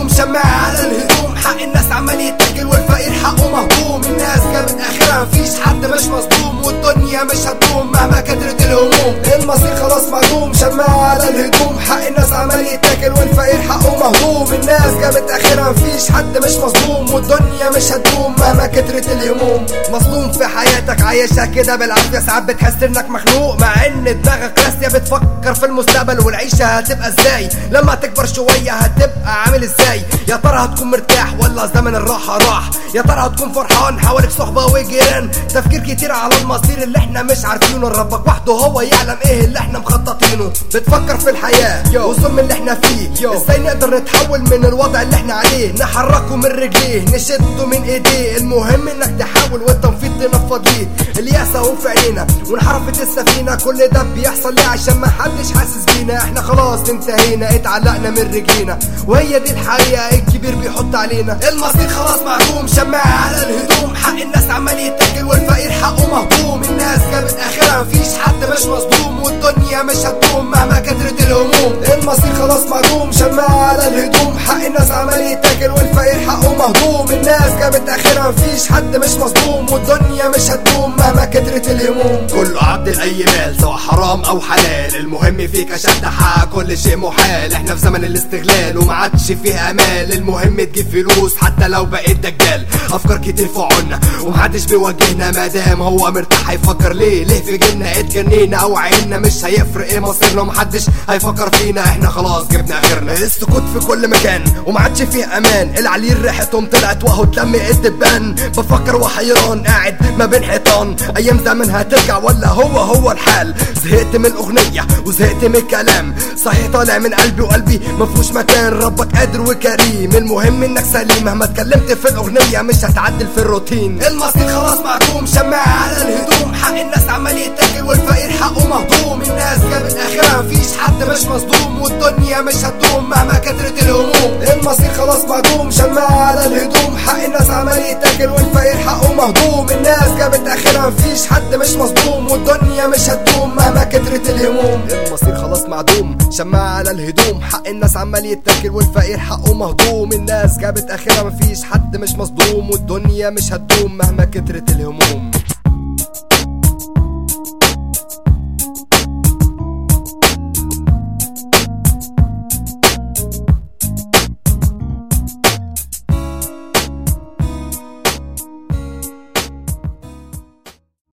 معدوم شماعة على الهدوم حق الناس عمال يتاكل والفقير حقه مهضوم الناس جابت اخرها مفيش حد مش مصدوم والدنيا مش هتدوم مهما كترت الهموم المصير خلاص معدوم شماعة على الهدوم حق الناس عمال يتاكل والفقير حقه مهضوم الناس جابت اخرها مفيش حد مش مصدوم والدنيا مش هتدوم مهما كترت الهموم مظلوم في حياتك عايشها كده بالعافية ساعات بتحس انك مخنوق مع ان دماغك راسية بتفكر في المستقبل والعيشة هتبقى ازاي لما تكبر شوية هتبقى عامل ازاي يا ترى هتكون مرتاح ولا زمن الراحة راح يا ترى هتكون فرحان حواليك صحبة وجيران تفكير كتير على المصير اللي احنا مش عارفينه ربك وحده هو يعلم ايه اللي احنا مخططينه بتفكر في الحياة والظلم اللي احنا فيه ازاي نقدر نتحول من الوضع اللي احنا عليه نحركه من رجليه نشده من ايديه المهم انك تحاول والتنفيذ تنفضيه الياس اهو في عينينا وانحرفت السفينة كل ده بيحصل ليه عشان ما حدش حاسس بينا احنا خلاص انتهينا اتعلقنا من رجلينا وهي دي الحقيقة الكبير بيحط علينا المصير خلاص معدوم شماعة على الهدوم حق الناس عمال يتاكل والفقير حقه مهضوم الناس جابت اخرها مفيش حد مش مصدوم والدنيا مش هتدوم مهما كترت الهموم المصير خلاص معدوم شماعة على الهدوم حق الناس عمال يتاكل والفقير حقه مهضوم الناس جابت اخرها مفيش حد مش مصدوم والدنيا مش هتدوم مهما كترت الهموم كله عبد لاي مال سواء حرام او حلال المهم فيك عشان تحقق كل شيء محال احنا في زمن الاستغلال وما عادش فيه امال المهم تجيب فلوس حتى لو بقيت دجال افكار كتير في عنا ومحدش بيواجهنا مادام هو مرتاح هيفكر ليه ليه في جيلنا اتجنينا او عيننا مش هيفرق ايه مصيرنا ومحدش هيفكر فينا احنا خلاص جبنا اخرنا السكوت في كل مكان وما عادش فيه امان العليل ريحتهم طلعت وهو اتلم الدبان بفكر وحيران قاعد ما بين حيطان ايام زمن هترجع ولا هو هو الحال زهقت من الاغنيه وزهقت من الكلام صحيح طالع من قلبي وقلبي مفهوش مكان ربك قادر وكريم المهم انك سليم مهما اتكلمت في الاغنيه مش هتعدل في الروتين المصير خلاص معدوم شماعة على الهدوم حق الناس عمال يتاكل والفقير حقه مهضوم الناس جابت اخرها مفيش حد مش مصدوم والدنيا مش هتدوم مهما كترت الهموم المصير خلاص معدوم شماعة على الهدوم حق الناس عمال يتاكل والفقير حقه مهضوم الناس جابت اخرها مفيش حد مش مصدوم والدنيا مش هتدوم مهما كترت الهموم المصير خلاص معدوم شماعة على الهدوم حق الناس عمال يتاكل والفقير حقه مهضوم الناس جابت اخرها مفيش حد مش مصدوم والدنيا مش هتدوم مهما كترت الهموم